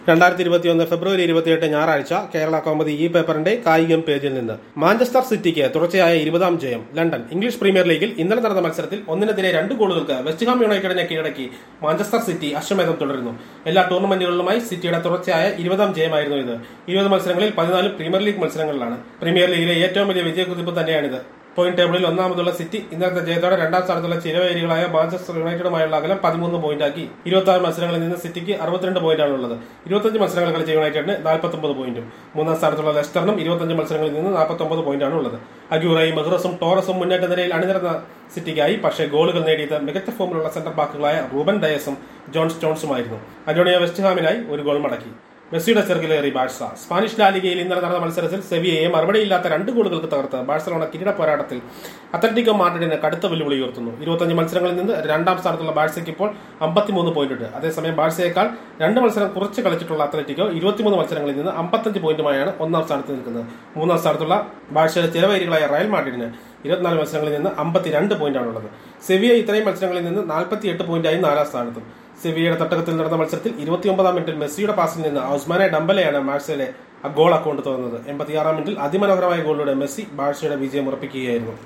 രണ്ടായിരത്തി ഇരുപത്തിയൊന്ന് ഫെബ്രുവരി ഇരുപത്തിയെട്ട് ഞായറാഴ്ച കേരള കൗമുദി ഈ പേപ്പറിന്റെ കായികം പേജിൽ നിന്ന് മാഞ്ചസ്റ്റർ സിറ്റിക്ക് തുടർച്ചയായ ഇരുപതാം ജയം ലണ്ടൻ ഇംഗ്ലീഷ് പ്രീമിയർ ലീഗിൽ ഇന്നലെ നടന്ന മത്സരത്തിൽ ഒന്നിനെതിരെ രണ്ട് ഗോളുകൾക്ക് വെസ്റ്റ്ഹാം യുണൈറ്റഡിനെ കീഴടക്കി മാഞ്ചസ്റ്റർ സിറ്റി അശ്വമേധം തുടരുന്നു എല്ലാ ടൂർണമെന്റുകളിലുമായി സിറ്റിയുടെ തുടർച്ചയായ ഇരുപതാം ജയമായിരുന്നു ഇത് ഇരുപത് മത്സരങ്ങളിൽ പതിനാല് പ്രീമിയർ ലീഗ് മത്സരങ്ങളിലാണ് പ്രീമിയർ ലീഗിലെ ഏറ്റവും വലിയ വിജയക്കുതിപ്പ് തന്നെയാണിത് പോയിന്റ് ടേബിളിൽ ഒന്നാമതുള്ള സിറ്റി ഇന്നത്തെ ജയത്തോടെ രണ്ടാം സ്ഥാനത്തുള്ള ചിരവേരികളായ മാഞ്ചസ്റ്റർ യുണൈറ്റഡുമായുള്ള അകലം പതിമൂന്ന് പോയിന്റാക്കി ഇരുപത്തി ആറ് മത്സരങ്ങളിൽ നിന്ന് സിറ്റിക്ക് അറുപത്തിരണ്ട് പോയിന്റാണ് ഉള്ളത് ഇരുപത്തഞ്ച് മത്സരങ്ങൾ കളിച്ച യുണൈറ്റഡിന് നാൽപ്പത്തൊമ്പത് പോയിന്റും മൂന്നാം സ്ഥാനത്തുള്ള ലെസ്റ്ററിനും ഇരുപത്തഞ്ച് മത്സരങ്ങളിൽ നിന്ന് നാൽപ്പത്തൊമ്പത് പോയിന്റാണ് ഉള്ളത് അഗ്യൂറയും മെഹ്റസും ടോറസും മുന്നേറ്റ നിരയിൽ അണിനിരന്ന സിറ്റിക്കായി പക്ഷേ ഗോളുകൾ നേടിയത് മികച്ച ഫോമിലുള്ള സെന്റർ ബാക്കുകളായ റൂബൻ ഡയസും ജോൺ സ്റ്റോൺസുമായിരുന്നു അജോണിയ വെസ്റ്റ്ഹാമിനായി ഒരു ഗോൾ മടക്കി മെസ്സിയുടെ ചെറുകിലേറി ബാഴ്സ സ്പാനിഷ് ലാലിഗയിൽ ഇന്നലെ നടന്ന മത്സരത്തിൽ സെവിയയെ മറുപടിയില്ലാത്ത രണ്ട് ഗോളുകൾക്ക് തകർത്ത് ബാഴ്സലോണ കിരീട പോരാട്ടത്തിൽ അത്ലറ്റിക്കോ മാഡ്രിഡിന് കടുത്ത വെല്ലുവിളി ഉയർത്തുന്നു ഇരുപത്തഞ്ച് മത്സരങ്ങളിൽ നിന്ന് രണ്ടാം സ്ഥാനത്തുള്ള ബാഴ്സയ്ക്ക് ഇപ്പോൾ അമ്പത്തിമൂന്ന് പോയിന്റ് ഉണ്ട് അതേസമയം ബാഴ്സയേക്കാൾ രണ്ട് മത്സരം കുറച്ച് കളിച്ചിട്ടുള്ള അത്ലറ്റിക്കോ ഇരുപത്തിമൂന്ന് മത്സരങ്ങളിൽ നിന്ന് അമ്പത്തഞ്ച് പോയിന്റുമായാണ് ഒന്നാം സ്ഥാനത്ത് നിൽക്കുന്നത് മൂന്നാം സ്ഥാനത്തുള്ള ബാഴ്സയുടെ ചിരവൈരികളായ റയൽ മാഡ്രിഡിന് ഇരുപത്തിനാല് മത്സരങ്ങളിൽ നിന്ന് അമ്പത്തിരണ്ട് പോയിന്റാണുള്ളത് സെവിയ ഇത്രയും മത്സരങ്ങളിൽ നിന്ന് നാൽപ്പത്തിയെട്ട് പോയിന്റായി നാലാം സ്ഥാനത്തും സെവിയയുടെ തട്ടകത്തിൽ നടന്ന മത്സരത്തിൽ ഇരുപത്തിയൊമ്പതാം മിനിറ്റിൽ മെസ്സിയുടെ പാസിൽ നിന്ന് ഔസ്മാനെ ഡംബലയാണ് മാഴ്സയിലെ ഗോൾ അക്കൗണ്ട് തുറന്നത് എൺപത്തിയാറാം മിനിറ്റിൽ അതിമനോഹരമായ ഗോളിലൂടെ മെസ്സി ബാഴ്സയുടെ വിജയം ഉറപ്പിക്കുകയായിരുന്നു